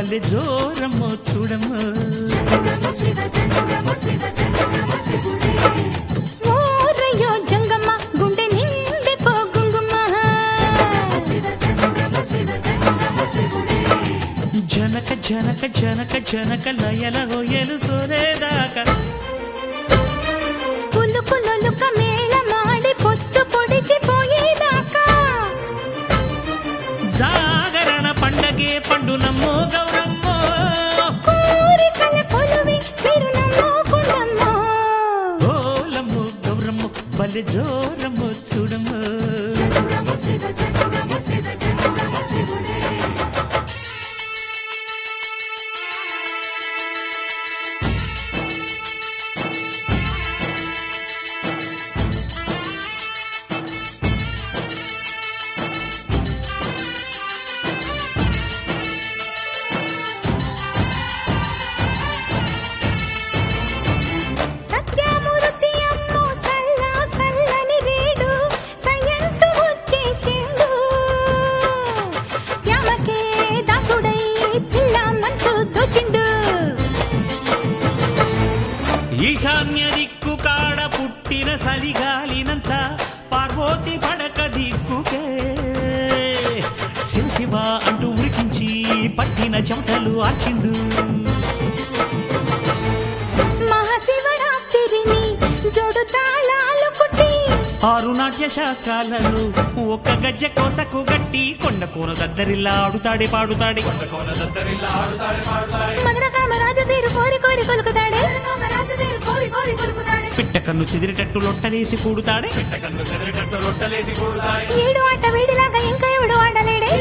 బల్లె జోరమ్మో చూడమ్మో ఓరయ్యో జంగమ్మ గుండె నిండి పోగుంగుమ్మ జనక జనక జనక జనక లయల హొయ్యలు సోలేదాకా పులుకు లొలుక మేళ మాడి పొత్తు పొడిచి పోయేదాకా జాగరణ పండగే పండు నమ్మో గౌరమ్మో కోరికల కొలువి తిరునమ్మో కుండమ్మో ఓలమ్మో గౌరమ్మో బల్లె జోరమ్మో చూడమ్మో సత్యమూర్తి అమ్మో సల్ల సల్లని రేడు సయంటు వచ్చేసిండు యామకే దాసుడై పిల్ల మనసు దోచిండు ఈశాన్య దిక్కు కాడ పుట్టిన సలిగాలినంత పార్వతి పడక దిక్కుకే శివ శివ అంటూ ఉరికించి పట్టిన చెమటలు ఆచిండు మహాశివరాత్రిని జోడు తాళాలు కుట్టి ఆరు నాట్య శాస్త్రాలను ఒక్క గజ్జ కోసకు గట్టి కొండ కోన దద్దరిల్లా ఆడుతాడే పాడుతాడే మదన కామరాజు తీరు కోరి కోరి కొలుకుతాడే పిట్ట కన్ను చెదిరేటట్టు లొట్టలేసి కూడుతాడే ఏడు ఆట వేడిలాగా ఇంకా ఎవడు ఆడలేడే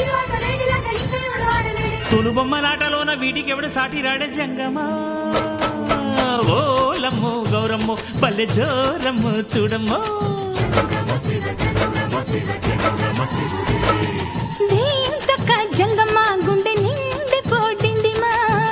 తొలు బొమ్మలాటలోన వీటికి ఎవడు సాటి రాడే జంగమా ఓలమ్మో గౌరమ్మో బల్లె జోరమ్మో చూడమ్మో దేంతక్క జంగమ్మ గుండె నిండి పోటిందిమా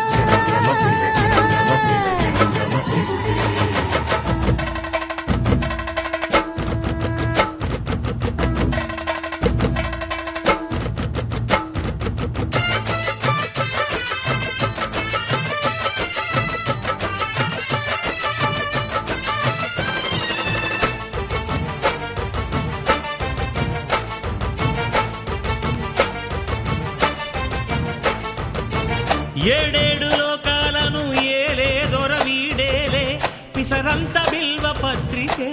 ఏడేడు లోకాలను ఏలే దొర వీడేలే పిసరంత బిల్వ పత్రికే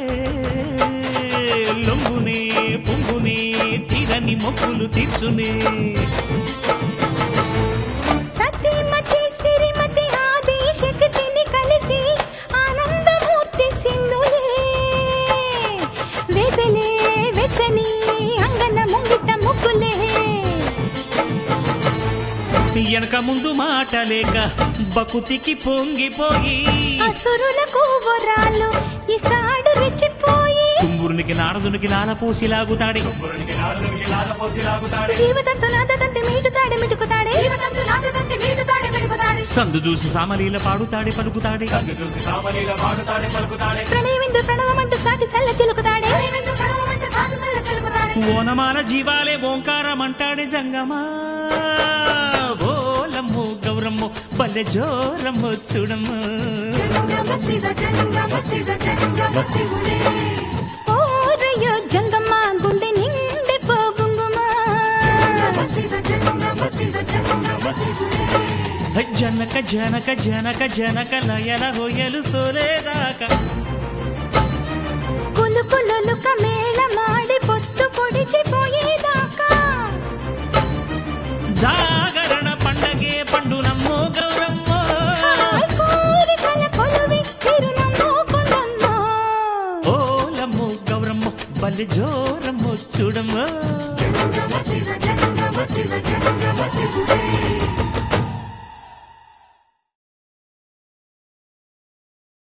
లొంగునే పొంగునే తీరని మొక్కులు తీర్చునే సతీమతి సిరిమతి ఆది శక్తిని కలిసి ఆనందమూర్తి సింధులే వేసలే వెచ్చని అంగన ముంగిట ముగ్గులే వెనక ముందు మాట లేక బకుతికి పొంగిపోయి అసురులకు వరాలు ఇసాడు రెచ్చిపోయి తుంబురునికి నారదునికి లాలపోసి లాగుతాడే జీవితంతో నాదంతే మీటుతాడే మిటుకుతాడే సందు చూసి సామలీల పాడుతాడే పలుకుతాడే ప్రణయమిందు ప్రణవమంటూ సాటి చల్ల చిలుకుతాడే ఓనమాల జీవాలే ఓంకారమంటాడే జంగమా ఓలమ్మో గౌరమ్మో బల్లె జోరమ్మో చూడమ్మో ఓరయ్యో జంగమ్మ గుండె నిండి పోగుంగుమా జనక జనక జనక జనక లయల హొయ్యలు సోలేదాకా కులుకులొలుక మే